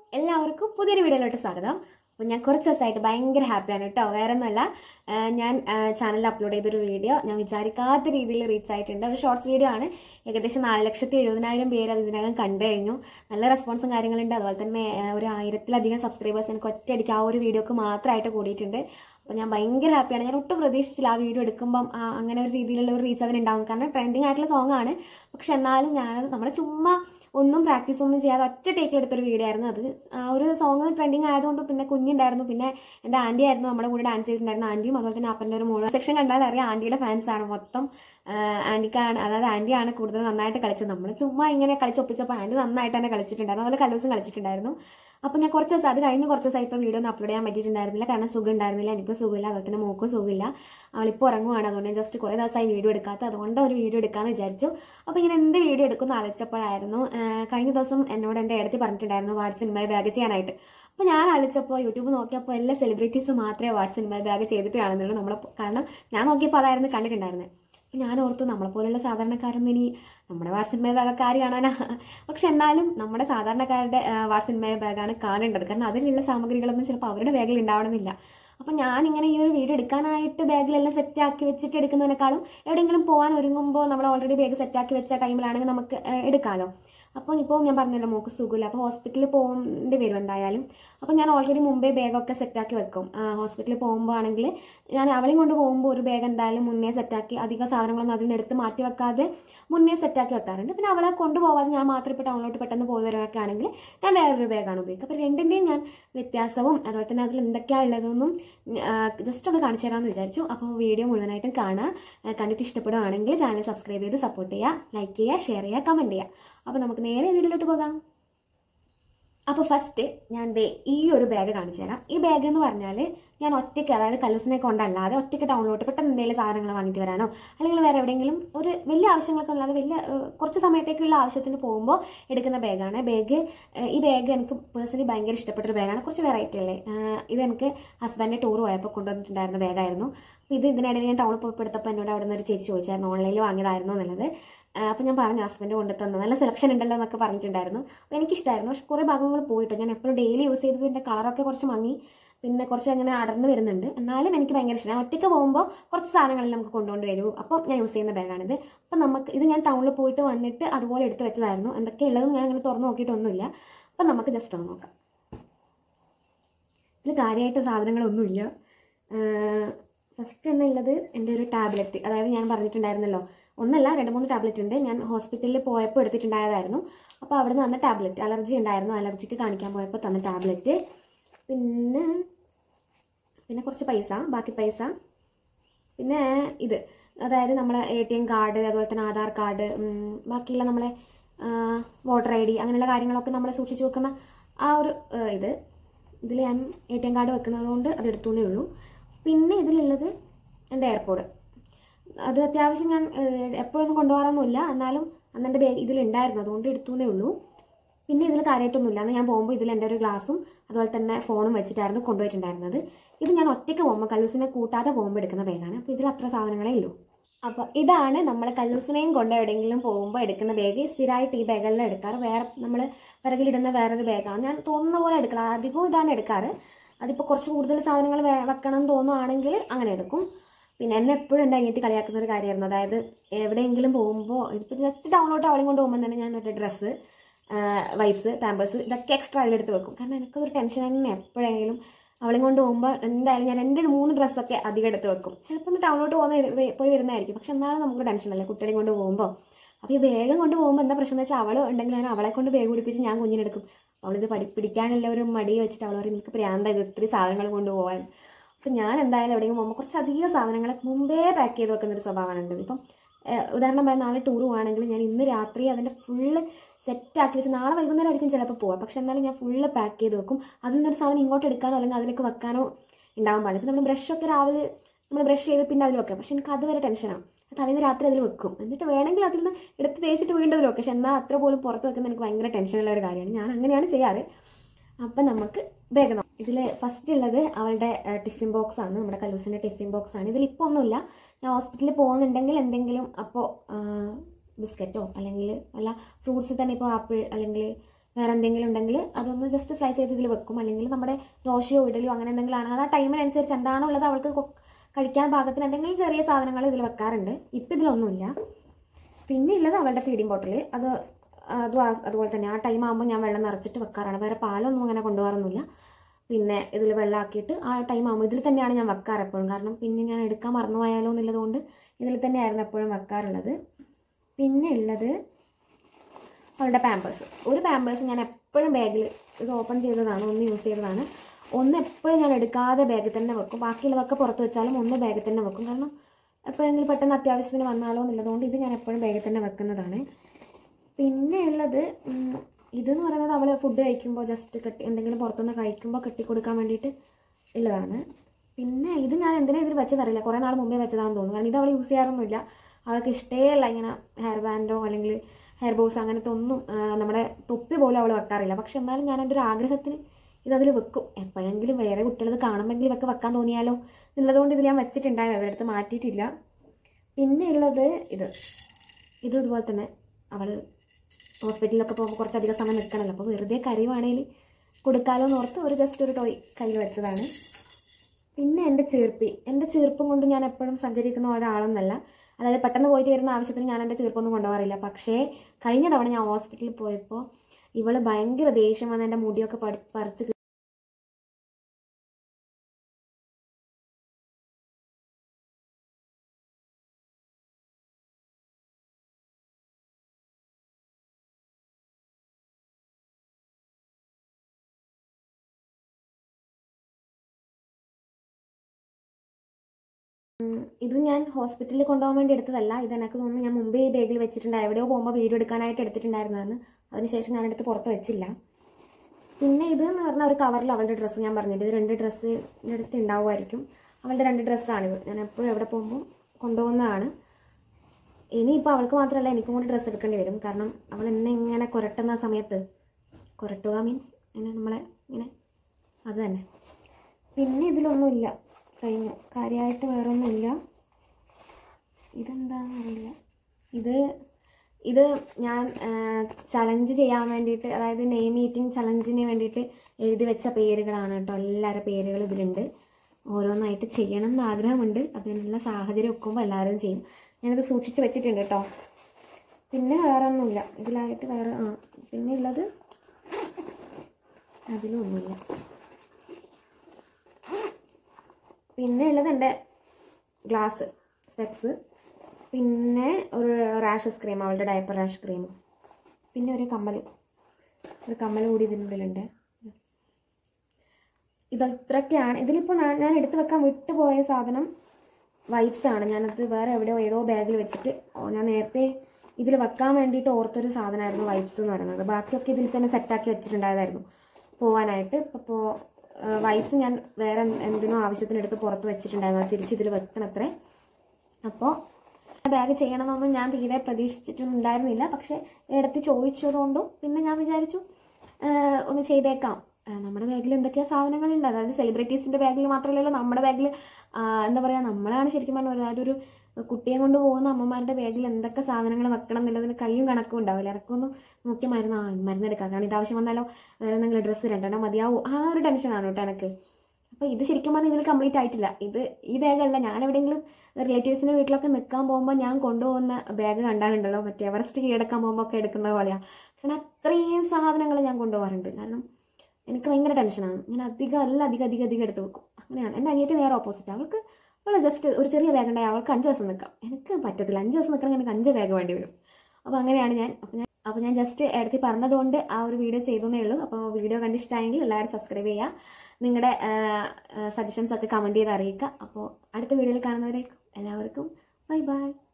എല്ലാവർക്കും പുതിയൊരു വീഡിയോയിലോട്ട് സ്വാഗതം അപ്പോൾ ഞാൻ കുറച്ച് ദിവസമായിട്ട് ഭയങ്കര ഹാപ്പിയാണ് കേട്ടോ വേറെ ഒന്നുമല്ല ആ, ഞാൻ ചാനലിൽ അപ്ലോഡ് ചെയ്തൊരു വീഡിയോ ഞാൻ വിചാരിക്കാത്ത രീതിയിൽ റീച്ച് ആയിട്ടുണ്ട് ഒരു ഷോർട്സ് വീഡിയോ ആണ് ഏകദേശം നാല് ലക്ഷത്തി എഴുപതിനായിരം പേര് അത് ഇതിനകം കണ്ടു കഴിഞ്ഞു നല്ല റെസ്പോൺസും കാര്യങ്ങളുണ്ട് അതുപോലെ തന്നെ ആ, ഒരു ആയിരത്തിലധികം സബ്സ്ക്രൈബേഴ്സ് എനിക്ക് ഒറ്റയടിക്ക് ആ ഒരു വീഡിയോക്ക് മാത്രമായിട്ട് കൂടിയിട്ടുണ്ട് അപ്പോൾ ഞാൻ ഭയങ്കര ഹാപ്പിയാണ് ഞാൻ ഒട്ടും പ്രതീക്ഷിച്ചില്ല ആ വീഡിയോ എടുക്കുമ്പം ആ, അങ്ങനെ ഒരു രീതിയിലുള്ള ഒരു റീച്ച് അതിനുണ്ടാവും കാരണം ട്രെൻഡിങ് ആയിട്ടുള്ള സോങ് ആണ് പക്ഷെ എന്നാലും ഞാനത് നമ്മുടെ ചുമ്മാ ഒന്നും പ്രാക്ടീസ് ഒന്നും ചെയ്യാതെ ഒറ്റ ടേക്കിൽ എടുത്തൊരു വീഡിയോ ആയിരുന്നു അത് ആ ഒരു സോങ് ട്രെൻഡിങ് ആയതുകൊണ്ട് പിന്നെ കുഞ്ഞുണ്ടായിരുന്നു പിന്നെ എൻ്റെ ആൻറ്റി ആയിരുന്നു നമ്മുടെ കൂടെ ഡാൻസ് ചെയ്തിട്ടുണ്ടായിരുന്നു ആൻറ്റിയും അതുപോലെ തന്നെ അപ്പൻ്റെ ഒരു മോള് സെക്ഷൻ കണ്ടാൽ അറിയാം ആൻറ്റിയുടെ ഫാൻസ് ആണ് മൊത്തം ആൻറ്റിക്കാണ് അതായത് ആൻറ്റിയാണ് കൂടുതൽ നന്നായിട്ട് കളിച്ചത് നമ്മൾ ചുമ്മാ ഇങ്ങനെ കളിച്ചൊപ്പിച്ചപ്പോൾ ആൻറ്റി നന്നായിട്ട് തന്നെ കളിച്ചിട്ടുണ്ടായിരുന്നു അതുപോലെ കല്ലൂസും കളിച്ചിട്ടുണ്ടായിരുന്നു അപ്പോൾ ഞാൻ കുറച്ച് ദിവസം അത് കഴിഞ്ഞ് കുറച്ച് ദിവസം ഇപ്പോൾ വീഡിയോ ഒന്നും അപ്ലോഡ് ചെയ്യാൻ പറ്റിയിട്ടുണ്ടായിരുന്നില്ല കാരണം സുഖം ഉണ്ടായിരുന്നില്ല എനിക്കും സുഖമില്ല അതുപോലെ തന്നെ മോക്കും സുഖമില്ല അവളിപ്പോൾ ഉറങ്ങുവാണ് അതുകൊണ്ട് ഞാൻ ജസ്റ്റ് കുറേ ദിവസമായി വീഡിയോ എടുക്കാത്ത അതുകൊണ്ട് ഒരു വീഡിയോ എടുക്കാമെന്ന് വിചാരിച്ചു അപ്പോൾ ഇങ്ങനെ എന്ത് വീഡിയോ എടുക്കുമെന്ന് ആലോചിച്ചപ്പോഴായിരുന്നു ആ, കഴിഞ്ഞ ദിവസം എന്നോട് എൻ്റെ ഇടത്തി പറഞ്ഞിട്ടുണ്ടായിരുന്നു വാട്സ് ഇൻ മൈ ബാഗ് ചെയ്യാനായിട്ട് അപ്പോൾ ഞാൻ ആലോചിച്ചപ്പോൾ യൂട്യൂബ് നോക്കിയപ്പോൾ എല്ലാ സെലിബ്രിറ്റീസ് മാത്രമേ വാട്സ് ഇൻ മൈ ബാഗ് ചെയ്തിട്ട് കാണുന്നുള്ളൂ നമ്മളെ കാരണം ഞാൻ നോക്കിയപ്പോൾ അതായിരുന്നു കണ്ടിട്ടുണ്ടായിരുന്നത് അപ്പോൾ ഞാൻ ഓർത്തു നമ്മളെപ്പോലുള്ള സാധാരണക്കാരൊന്നും ഇനി നമ്മുടെ വാട്സപ്പ് മൈ ബാഗൊക്കെ ആര് കാണാനാ പക്ഷെ എന്നാലും നമ്മുടെ സാധാരണക്കാരുടെ വാട്സപ്പ് മൈ ബാഗാണ് കാണേണ്ടത് കാരണം അതിലുള്ള സാമഗ്രികളൊന്നും ചിലപ്പോൾ അവരുടെ ബാഗിൽ ഉണ്ടാവണമെന്നില്ല അപ്പം ഞാനിങ്ങനെ ഈ ഒരു വീഡിയോ എടുക്കാനായിട്ട് ബാഗിലെല്ലാം സെറ്റാക്കി വെച്ചിട്ട് എടുക്കുന്നതിനേക്കാളും എവിടെയെങ്കിലും പോകാൻ ഒരുങ്ങുമ്പോൾ നമ്മൾ ഓൾറെഡി ബാഗ് സെറ്റാക്കി വെച്ച ടൈമിലാണെങ്കിൽ നമുക്ക് ഏഹ്, എടുക്കാമല്ലോ അപ്പോൾ ഇപ്പോൾ ഞാൻ പറഞ്ഞല്ലോ മോക്ക് സുഖമില്ല അപ്പോൾ ഹോസ്പിറ്റലിൽ പോകേണ്ടി വരും എന്തായാലും അപ്പോൾ ഞാൻ ഓൾറെഡി മുമ്പേ ബാഗൊക്കെ സെറ്റാക്കി വെക്കും ഹോസ്പിറ്റലിൽ പോകുമ്പോൾ ആണെങ്കിൽ ഞാൻ അവളെയും കൊണ്ട് പോകുമ്പോൾ ഒരു ബാഗ് എന്തായാലും മുന്നേ സെറ്റാക്കി അധികം സാധനങ്ങളൊന്നും അതിൽ നിന്ന് എടുത്ത് മാറ്റി വെക്കാതെ മുന്നേ സെറ്റാക്കി വെക്കാറുണ്ട് പിന്നെ അവളെ കൊണ്ടുപോകാതെ ഞാൻ മാത്രം ഇപ്പോൾ ടൗണിലോട്ട് പെട്ടെന്ന് പോയി വരുമൊക്കെ ആണെങ്കിൽ ഞാൻ വേറൊരു ബാഗാണ് ഉപയോഗിക്കുക അപ്പോൾ രണ്ടിൻ്റെയും ഞാൻ വ്യത്യാസവും അതുപോലെ തന്നെ അതിൽ എന്തൊക്കെയാണ് ഉള്ളതെന്നും ജസ്റ്റ് ഒന്ന് കാണിച്ചു തരാമെന്ന് വിചാരിച്ചു അപ്പോൾ വീഡിയോ മുഴുവനായിട്ടും കാണുക ആ, കണ്ടിട്ട് ഇഷ്ടപ്പെടുകയാണെങ്കിൽ ചാനൽ സബ്സ്ക്രൈബ് ചെയ്ത് സപ്പോർട്ട് ചെയ്യുക ലൈക്ക് ചെയ്യുക ഷെയർ ചെയ്യുക കമൻറ്റ് ചെയ്യുക അപ്പോൾ നമുക്ക് നേരെ വീഡിയോയിലോട്ട് പോകാം അപ്പോൾ ഫസ്റ്റ് ഞാൻ ദേ ഈ ഒരു ബാഗ് കാണിച്ചു തരാം ഈ ബാഗ് എന്ന് പറഞ്ഞാൽ ഞാൻ ഒറ്റയ്ക്ക് അതായത് കല്ലൂസിനെ കൊണ്ടല്ലാതെ ഒറ്റയ്ക്ക് ടൗണിലോട്ട് പെട്ടെന്ന് എന്തെങ്കിലും സാധനങ്ങൾ വാങ്ങിയിട്ട് വരാനോ അല്ലെങ്കിൽ വേറെ എവിടെയെങ്കിലും ഒരു വലിയ ആവശ്യങ്ങൾക്ക് അല്ലാതെ വലിയ ഏഹ്, കുറച്ച് സമയത്തേക്കുള്ള ആവശ്യത്തിന് പോകുമ്പോൾ എടുക്കുന്ന ബാഗാണ് ബാഗ് ഈ ബാഗ് എനിക്ക് പേഴ്സണലി ഭയങ്കര ഇഷ്ടപ്പെട്ടൊരു ബാഗാണ് കുറച്ച് വെറൈറ്റി അല്ലേ ഏഹ്, ഇതെനിക്ക് ഹസ്ബൻഡ് ടൂർ പോയപ്പോൾ കൊണ്ടുവന്നിട്ടുണ്ടായിരുന്ന ബാഗായിരുന്നു അപ്പോൾ ഇത് ഇതിനിടയിൽ ഞാൻ ടൗണിൽ പോയപ്പോൾ എടുത്തപ്പോൾ എന്നോട് അവിടെ നിന്ന് ഒരു ചേച്ചി ചോദിച്ചായിരുന്നു ഓൺലൈനിൽ വാങ്ങിയതായിരുന്നു എന്നുള്ളത് അപ്പോൾ ഞാൻ പറഞ്ഞു ഹസ്ബൻഡ് കൊണ്ടു തന്നു നല്ല സെലക്ഷൻ ഉണ്ടല്ലോ എന്നൊക്കെ പറഞ്ഞിട്ടുണ്ടായിരുന്നു അപ്പോൾ എനിക്കിഷ്ടമായിരുന്നു പക്ഷെ കുറേ ഭാഗങ്ങൾ പോയിട്ടോ ഞാൻ എപ്പോഴും ഡെയിലി യൂസ് ചെയ്തതിൻ്റെ കളറൊക്കെ കുറച്ച് മങ്ങി പിന്നെ കുറച്ച് അങ്ങനെ അടർന്ന് വരുന്നുണ്ട് എന്നാലും എനിക്ക് ഭയങ്കര ഇഷ്ടമാണ് ഒറ്റയ്ക്ക് പോകുമ്പോൾ കുറച്ച് സാധനങ്ങളിൽ നമുക്ക് കൊണ്ടുകൊണ്ട് വരൂ അപ്പോൾ ഞാൻ യൂസ് ചെയ്യുന്ന ബാഗാണിത് അപ്പം നമുക്ക് ഇത് ഞാൻ ടൗണിൽ പോയിട്ട് വന്നിട്ട് അതുപോലെ എടുത്ത് വെച്ചതായിരുന്നു എന്തൊക്കെ ഉള്ളതും ഞാൻ അങ്ങനെ തുറന്ന് നോക്കിയിട്ടൊന്നുമില്ല അപ്പം നമുക്ക് ജസ്റ്റ് ഒന്ന് നോക്കാം ഇതിൽ കാര്യമായിട്ട് സാധനങ്ങളൊന്നുമില്ല ഫസ്റ്റ് തന്നെ ഉള്ളത് എൻ്റെ ഒരു ടാബ്ലറ്റ് അതായത് ഞാൻ പറഞ്ഞിട്ടുണ്ടായിരുന്നല്ലോ ഒന്നല്ല രണ്ട് മൂന്ന് ടാബ്ലറ്റ് ഉണ്ട് ഞാൻ ഹോസ്പിറ്റലിൽ പോയപ്പോൾ എടുത്തിട്ടുണ്ടായതായിരുന്നു അപ്പോൾ അവിടെ നിന്ന് തന്ന ടാബ്ലറ്റ് അലർജി ഉണ്ടായിരുന്നു അലർജിക്ക് കാണിക്കാൻ പോയപ്പോൾ തന്ന ടാബ്ലറ്റ് പിന്നെ പിന്നെ കുറച്ച് പൈസ ബാക്കി പൈസ പിന്നെ ഇത് അതായത് നമ്മളെ എ ടി എം കാർഡ് അതുപോലെ തന്നെ ആധാർ കാർഡ് ഉം, ബാക്കിയുള്ള നമ്മളെ വോട്ടർ ഐ ഡി അങ്ങനെയുള്ള കാര്യങ്ങളൊക്കെ നമ്മൾ സൂക്ഷിച്ചു വെക്കുന്ന ആ ഒരു ആ, ഇത് ഇതിൽ ഞാൻ എ ടി എം കാർഡ് വെക്കുന്നത് കൊണ്ട് അത് എടുത്തുന്നേ ഉള്ളൂ പിന്നെ ഇതിലുള്ളത് എൻ്റെ എയർപോർട്ട് അത് അത്യാവശ്യം ഞാൻ ഏഹ്, എപ്പോഴൊന്നും കൊണ്ടുപോകാറൊന്നുമില്ല എന്നാലും അന്ന് എൻ്റെ ബാഗ് ഇതിലുണ്ടായിരുന്നു അതുകൊണ്ട് എടുത്തുന്നേ ഉള്ളൂ പിന്നെ ഇതിൽ കാര്യമായിട്ടൊന്നുമില്ല അന്ന് ഞാൻ പോകുമ്പോൾ ഇതിൽ എൻ്റെ ഒരു ഗ്ലാസും അതുപോലെ തന്നെ ഫോണും വെച്ചിട്ടായിരുന്നു കൊണ്ടുപോയിട്ടുണ്ടായിരുന്നത് ഇത് ഞാൻ ഒറ്റയ്ക്ക് പോകുമ്പോൾ കല്ലൂസിനെ കൂട്ടാതെ പോകുമ്പോൾ എടുക്കുന്ന ബാഗാണ് അപ്പോൾ ഇതിൽ അത്ര സാധനങ്ങളേ ഉള്ളൂ അപ്പോൾ ഇതാണ് നമ്മൾ കല്ലൂസിനെയും കൊണ്ട് എവിടെയെങ്കിലും പോകുമ്പോൾ എടുക്കുന്ന ബാഗ് സ്ഥിരമായിട്ട് ഈ ബാഗെല്ലാം എടുക്കാറ് വേറെ നമ്മൾ പിറകിലിടുന്ന വേറൊരു ബാഗാണ് ഞാൻ തോന്നുന്ന പോലെ എടുക്കണം അധികവും ഇതാണ് എടുക്കാറ് അതിപ്പോൾ കുറച്ച് കൂടുതൽ സാധനങ്ങൾ വേ- വെക്കണം എന്ന് തോന്നുവാണെങ്കിൽ അങ്ങനെ എടുക്കും പിന്നെ എന്നെ എപ്പോഴും എൻ്റെ അനിയത്തി കളിയാക്കുന്ന ഒരു കാര്യമായിരുന്നു അതായത് എവിടെയെങ്കിലും പോകുമ്പോൾ ഇതിപ്പോൾ ജസ്റ്റ് ഡൗൺലോഡ് അവളെയും കൊണ്ട് പോകുമ്പോൾ തന്നെ ഞാൻ ഒരു ഡ്രസ്സ് വൈപ്സ് പാമ്പേഴ്സ് ഇതൊക്കെ എക്സ്ട്രാ അതിലെടുത്ത് വെക്കും കാരണം എനിക്കൊരു ടെൻഷൻ തന്നെ എപ്പോഴെങ്കിലും അവളെയും കൊണ്ട് പോകുമ്പോൾ എന്തായാലും ഞാൻ രണ്ട് മൂന്ന് ഡ്രസ്സൊക്കെ അധികം എടുത്ത് വെക്കും ചിലപ്പോൾ ഒന്ന് ടൗണിലോട്ട് പോകുന്ന വെ- പോയി വരുന്നതായിരിക്കും പക്ഷെ എന്നാലും നമുക്ക് ടെൻഷൻ അല്ലേ കുട്ടികളെയും കൊണ്ട് പോകുമ്പോൾ അപ്പോൾ ഈ വേഗം കൊണ്ട് പോകുമ്പോൾ എന്താ പ്രശ്നം എന്ന് വെച്ചാൽ അവൾ ഉണ്ടെങ്കിൽ ഞാൻ അവളെ കൊണ്ട് വേഗം പിടിപ്പിച്ച് ഞാൻ കുഞ്ഞിനെടുക്കും അവളിത് പഠി പിടിക്കാനുള്ള ഒരു മടി വെച്ചിട്ട് അവൾ പറയും നിനക്ക് പ്രാന്ത ഇത് ഇത്തിരി സാധനങ്ങൾ കൊണ്ടുപോകാൻ അപ്പം ഞാൻ എന്തായാലും എവിടെയെങ്കിലും പോകുമ്പോൾ കുറച്ച് അധികം സാധനങ്ങൾ മുമ്പേ പാക്ക് ചെയ്ത് വെക്കുന്ന ഒരു സ്വഭാവമാണ് ഉണ്ട് ഇപ്പം ഏഹ്, ഉദാഹരണം പറയാം നാളെ ടൂർ പോവുകയാണെങ്കിൽ ഞാൻ ഇന്ന് രാത്രി അതിൻ്റെ ഫുള്ള് സെറ്റാക്കി വെച്ച് നാളെ വൈകുന്നേരം ആയിരിക്കും ചിലപ്പോൾ പോവാം പക്ഷെ എന്നാലും ഞാൻ ഫുള്ള് പാക്ക് ചെയ്ത് വെക്കും അതിൽ നിന്നൊരു സാധനം ഇങ്ങോട്ട് എടുക്കാനോ അല്ലെങ്കിൽ അതിലേക്ക് വെക്കാനോ ഉണ്ടാവാൻ പാടില്ല ഇപ്പം നമ്മൾ ബ്രഷൊക്കെ രാവിലെ നമ്മൾ ബ്രഷ് ചെയ്ത് പിന്നെ അതിൽ വെക്കാം പക്ഷെ എനിക്ക് അതുവരെ ടെൻഷനാണ് തലേന്ന് രാത്രി അതിൽ വെക്കും എന്നിട്ട് വേണമെങ്കിൽ അതിൽ നിന്ന് എടുത്ത് തേച്ചിട്ട് വീണ്ടും അതിൽ വെക്കും പക്ഷെ എന്നാൽ അത്ര പോലും പുറത്ത് വെക്കുന്ന എനിക്ക് ഭയങ്കര ടെൻഷനുള്ള ഒരു കാര്യമാണ് ഞാൻ അങ്ങനെയാണ് ചെയ്യാറ് അപ്പം നമുക്ക് വേഗം നോക്കാം ഇതിൽ ഫസ്റ്റ് ഉള്ളത് അവളുടെ ഏഹ്, ടിഫിൻ ബോക്സ് ആണ് നമ്മുടെ കല്ലൂസിൻ്റെ ടിഫിൻ ബോക്സ് ആണ് ഇതിൽ ഇപ്പോൾ ഒന്നുമില്ല ഞാൻ ഹോസ്പിറ്റലിൽ പോകുന്നുണ്ടെങ്കിൽ എന്തെങ്കിലും അപ്പോൾ ബിസ്ക്കറ്റോ അല്ലെങ്കിൽ അല്ല ഫ്രൂട്ട്സിൽ തന്നെ ഇപ്പോൾ ആപ്പിൾ അല്ലെങ്കിൽ വേറെ എന്തെങ്കിലും ഉണ്ടെങ്കിൽ അതൊന്ന് ജസ്റ്റ് സ്ലൈസ് ചെയ്ത് ഇതിൽ വെക്കും അല്ലെങ്കിൽ നമ്മുടെ ദോശയോ ഇഡലിയോ അങ്ങനെ എന്തെങ്കിലും ആണ് അത് ആ ടൈമിനനുസരിച്ച് എന്താണോ ഉള്ളത് അവൾക്ക് കൊ- കഴിക്കാൻ പാകത്തിന് എന്തെങ്കിലും ചെറിയ സാധനങ്ങൾ ഇതിൽ വെക്കാറുണ്ട് ഇപ്പം ഇതിലൊന്നുമില്ല പിന്നെ ഉള്ളത് അവളുടെ ഫീഡിംഗ് ബോട്ടിൽ അത് അതും ആ- അതുപോലെ തന്നെ ആ ടൈം ആകുമ്പോൾ ഞാൻ വെള്ളം നിറച്ചിട്ട് വെക്കാറാണ് വേറെ പാലൊന്നും അങ്ങനെ കൊണ്ടുപോകാറൊന്നുമില്ല പിന്നെ ഇതിൽ വെള്ളമാക്കിയിട്ട് ആ ടൈം ആകുമ്പോൾ ഇതിൽ തന്നെയാണ് ഞാൻ വെക്കാറ് എപ്പോഴും കാരണം പിന്നെ ഞാൻ എടുക്കാൻ മറന്നുപോയാലോ എന്നുള്ളതുകൊണ്ട് ഇതിൽ തന്നെയായിരുന്നു എപ്പോഴും വെക്കാറുള്ളത് പിന്നെ ഉള്ളത് അവളുടെ പാമ്പേഴ്സ് ഒരു പാമ്പേഴ്സ് ഞാൻ എപ്പോഴും ബാഗിൽ ഇത് ഓപ്പൺ ചെയ്തതാണ് ഒന്ന് യൂസ് ചെയ്തതാണ് ഒന്ന് എപ്പോഴും ഞാൻ എടുക്കാതെ ബാഗിൽ തന്നെ വെക്കും ബാക്കിയുള്ളതൊക്കെ പുറത്ത് വെച്ചാലും ഒന്ന് ബാഗിൽ തന്നെ വെക്കും കാരണം എപ്പോഴെങ്കിലും പെട്ടെന്ന് അത്യാവശ്യത്തിന് വന്നാലോ എന്നുള്ളതുകൊണ്ട് ഇത് ഞാൻ എപ്പോഴും ബാഗിൽ തന്നെ വെക്കുന്നതാണ് പിന്നെ ഉള്ളത് ഉം, ഇതെന്ന് പറയുന്നത് അവൾ ഫുഡ് കഴിക്കുമ്പോൾ ജസ്റ്റ് കെട്ടി എന്തെങ്കിലും പുറത്തുനിന്ന് കഴിക്കുമ്പോൾ കെട്ടി കൊടുക്കാൻ വേണ്ടിയിട്ട് ഉള്ളതാണ് പിന്നെ ഇത് ഞാൻ എന്തിനാ ഇതിൽ വെച്ചതറിയില്ല കുറേ നാൾ മുമ്പേ വെച്ചതാണെന്ന് തോന്നുന്നു കാരണം ഇത് അവൾ യൂസ് ചെയ്യാറൊന്നുമില്ല അവൾക്ക് ഇഷ്ടമല്ല ഇങ്ങനെ ഹെയർ ബാൻഡോ അല്ലെങ്കിൽ ഹെയർ ബോസ് അങ്ങനത്തെ ഒന്നും ആ, നമ്മുടെ തൊപ്പി പോലും അവൾ വെക്കാറില്ല പക്ഷെ എന്നാലും ഞാൻ എൻ്റെ ഒരു ആഗ്രഹത്തിന് ഇതതിൽ വെക്കും എപ്പോഴെങ്കിലും വേറെ കുട്ടികൾ കാണുമെങ്കിലും ഒക്കെ വെക്കാൻ തോന്നിയാലോ എന്നുള്ളതുകൊണ്ട് ഇതിൽ ഞാൻ വെച്ചിട്ടുണ്ടായിരുന്നു അതെടുത്ത് മാറ്റിയിട്ടില്ല പിന്നെ ഉള്ളത് ഇത് ഇത് ഇതുപോലെ തന്നെ അവൾ ഹോസ്പിറ്റലിലൊക്കെ പോകുമ്പോൾ കുറച്ചധികം സമയം നിൽക്കണമല്ലോ അപ്പോൾ വെറുതെ കരയുവാണെങ്കിൽ കൊടുക്കാലോ എന്ന് ഓർത്ത് ഒരു ജസ്റ്റ് ഒരു ടോയ് കയ്യിൽ വെച്ചതാണ് പിന്നെ എൻ്റെ ചീർപ്പി എൻ്റെ ചീർപ്പും കൊണ്ട് ഞാൻ എപ്പോഴും സഞ്ചരിക്കുന്ന ഒരാളൊന്നല്ല അതായത് പെട്ടെന്ന് പോയിട്ട് വരുന്ന ആവശ്യത്തിന് ഞാൻ എൻ്റെ ചീർപ്പൊന്നും കൊണ്ടുപോകാറില്ല പക്ഷേ കഴിഞ്ഞ തവണ ഞാൻ ഹോസ്പിറ്റലിൽ പോയപ്പോൾ ഇവള് ഭയങ്കര ദേഷ്യം വന്ന് എൻ്റെ മുടിയൊക്കെ പടി പറിച്ച് കീ- ഇത് ഞാൻ ഹോസ്പിറ്റലിൽ കൊണ്ടുപോകാൻ വേണ്ടി എടുത്തതല്ല ഇത് എനിക്ക് തോന്നുന്നു ഞാൻ മുമ്പേ ഈ ബാഗിൽ വെച്ചിട്ടുണ്ട് എവിടെയോ പോകുമ്പോൾ വീഡിയോ എടുക്കാനായിട്ട് എടുത്തിട്ടുണ്ടായിരുന്നതെന്ന് അതിനുശേഷം ഞാൻ എടുത്ത് പുറത്ത് വെച്ചില്ല പിന്നെ ഇത് എന്ന് പറഞ്ഞാൽ ഒരു കവറിൽ അവളുടെ ഡ്രസ്സ് ഞാൻ പറഞ്ഞിട്ട് ഇത് രണ്ട് ഡ്രസ്സ് അടുത്ത് ഉണ്ടാവുമായിരിക്കും അവളുടെ രണ്ട് ഡ്രസ്സാണിത് ഞാൻ എപ്പോഴും എവിടെ പോകുമ്പോൾ കൊണ്ടുപോകുന്നതാണ് ഇനിയിപ്പോൾ അവൾക്ക് മാത്രമല്ല എനിക്കും കൂടി ഡ്രസ്സ് എടുക്കേണ്ടി വരും കാരണം അവൾ എന്നെ ഇങ്ങനെ കുരട്ടുന്ന സമയത്ത് കുരട്ടുക മീൻസ് ഇങ്ങനെ നമ്മളെ ഇങ്ങനെ അത് തന്നെ പിന്നെ ഇതിലൊന്നുമില്ല കഴിഞ്ഞു കാര്യമായിട്ട് വേറെ ഒന്നുമില്ല ഇതെന്താണെന്ന് അറിയില്ല ഇത് ഇത് ഞാൻ ചലഞ്ച് ചെയ്യാൻ വേണ്ടിയിട്ട് അതായത് നെയിം മീറ്റിംഗ് ചലഞ്ചിന് വേണ്ടിയിട്ട് എഴുതി വെച്ച പേരുകളാണ് കേട്ടോ എല്ലാവരുടെ പേരുകൾ ഇതിലുണ്ട് ഓരോന്നായിട്ട് ചെയ്യണം എന്ന് ആഗ്രഹമുണ്ട് അതിനുള്ള സാഹചര്യം ഒക്കുമ്പോൾ എല്ലാവരും ചെയ്യും ഞാനത് സൂക്ഷിച്ച് വെച്ചിട്ടുണ്ട് കേട്ടോ പിന്നെ വേറെ ഒന്നുമില്ല ഇതിലായിട്ട് വേറെ ആ പിന്നെ ഉള്ളത് അതിലും ഒന്നുമില്ല പിന്നെ ഉള്ളത് എൻ്റെ ഗ്ലാസ് സ്പെക്സ് പിന്നെ ഒരു റാഷസ് ക്രീം അവളുടെ ഡയപ്പർ റാഷ് ക്രീം പിന്നെ ഒരു കമ്മൽ ഒരു കമ്മൽ കൂടി ഇതിനുള്ളിലുണ്ട് ഇതത്രയൊക്കെയാണ് ഇതിലിപ്പോൾ ഞാൻ ഞാൻ എടുത്തു വെക്കാൻ വിട്ടുപോയ സാധനം വൈപ്സ് ആണ് ഞാനത് വേറെ എവിടെയോ ഏതോ ബാഗിൽ വെച്ചിട്ട് ഓ, ഞാൻ നേരത്തെ ഇതിൽ വെക്കാൻ വേണ്ടിയിട്ട് ഓർത്തൊരു സാധനമായിരുന്നു വൈപ്സ് എന്ന് പറയുന്നത് ബാക്കിയൊക്കെ ഇതിൽ തന്നെ സെറ്റാക്കി വെച്ചിട്ടുണ്ടായതായിരുന്നു പോകാനായിട്ട് ഇപ്പോൾ വൈപ്സ് ഞാൻ വേറെ എന്തിനോ ആവശ്യത്തിനെടുത്ത് പുറത്ത് വെച്ചിട്ടുണ്ടായിരുന്നു അത് തിരിച്ച് ഇതിൽ വെക്കണത്രേ അപ്പോൾ ബാഗ് ചെയ്യണമെന്നൊന്നും ഞാൻ തീരെ പ്രതീക്ഷിച്ചിട്ടുണ്ടായിരുന്നില്ല പക്ഷേ എടുത്ത് ചോദിച്ചതുകൊണ്ടും പിന്നെ ഞാൻ വിചാരിച്ചു ആഹ് ഒന്ന് ചെയ്തേക്കാം ആഹ് നമ്മുടെ ബാഗിൽ എന്തൊക്കെയാ സാധനങ്ങളുണ്ട് അതായത് സെലിബ്രിറ്റീസിൻ്റെ ബാഗിൽ മാത്രമല്ലല്ലോ നമ്മുടെ ബാഗിൽ എന്താ പറയുക നമ്മളാണ് ശരിക്കും പറഞ്ഞാൽ ഒരു അതൊരു കുട്ടിയെ കൊണ്ട് പോകുന്ന അമ്മമാരുടെ ബാഗിൽ എന്തൊക്കെ സാധനങ്ങൾ വെക്കണം എന്നുള്ളതിന് കയ്യും കണക്കും ഉണ്ടാവില്ല ഇറക്കൊന്ന് നോക്കി മരുന്ന് ആ മരുന്നെടുക്കാം കാരണം ഇത് ആവശ്യം വന്നാലോ വേറെ എന്തെങ്കിലും ഡ്രസ്സ് രണ്ടെണ്ണം മതിയാവോ ആ ഒരു ടെൻഷനാണ് കേട്ടോ എനിക്ക് അപ്പോൾ ഇത് ശരിക്കും പറഞ്ഞാൽ ഇതിൽ കംപ്ലീറ്റ് ആയിട്ടില്ല ഇത് ഈ ബാഗല്ല ഞാൻ എവിടെയെങ്കിലും റിലേറ്റീവ്സിൻ്റെ വീട്ടിലൊക്കെ നിൽക്കാൻ പോകുമ്പോൾ ഞാൻ കൊണ്ടുപോകുന്ന ബാഗ് കണ്ടാലുണ്ടല്ലോ മറ്റേ എവറസ്റ്റ് കീഴടക്കാൻ പോകുമ്പോൾ ഒക്കെ എടുക്കുന്ന പോലെയാണ് കാരണം അത്രയും സാധനങ്ങൾ ഞാൻ കൊണ്ടുപോകാറുണ്ട് കാരണം എനിക്ക് ഭയങ്കര ടെൻഷനാണ് ഞാൻ അധികം എല്ലാം അധികം അധികം അധികം എടുത്ത് വെക്കും അങ്ങനെയാണ് എൻ്റെ അനിയത്തി നേരെ ഓപ്പോസിറ്റ് അവൾക്ക് അവൾ ജസ്റ്റ് ഒരു ചെറിയ ബാഗ് ഉണ്ടായി അവൾക്ക് അഞ്ച് ദിവസം നിൽക്കാം എനിക്ക് പറ്റത്തില്ല അഞ്ച് ദിവസം നിൽക്കണമെങ്കിൽ എനിക്ക് അഞ്ച് ബാഗ് വേണ്ടി വരും അപ്പോൾ അങ്ങനെയാണ് ഞാൻ അപ്പോൾ ഞാൻ അപ്പോൾ ഞാൻ ജസ്റ്റ് എടുത്തി പറഞ്ഞതുകൊണ്ട് ആ ഒരു വീഡിയോ ചെയ്തേ ഉള്ളൂ അപ്പോൾ വീഡിയോ കണ്ടിഷ്ടമായെങ്കിൽ എല്ലാവരും സബ്സ്ക്രൈബ് ചെയ്യുക നിങ്ങളുടെ സജഷൻസ് ഒക്കെ കമൻറ്റ് ചെയ്ത് അറിയിക്കുക അപ്പോൾ അടുത്ത വീഡിയോയിൽ കാണുന്നവരേക്കും എല്ലാവർക്കും ബൈ ബൈ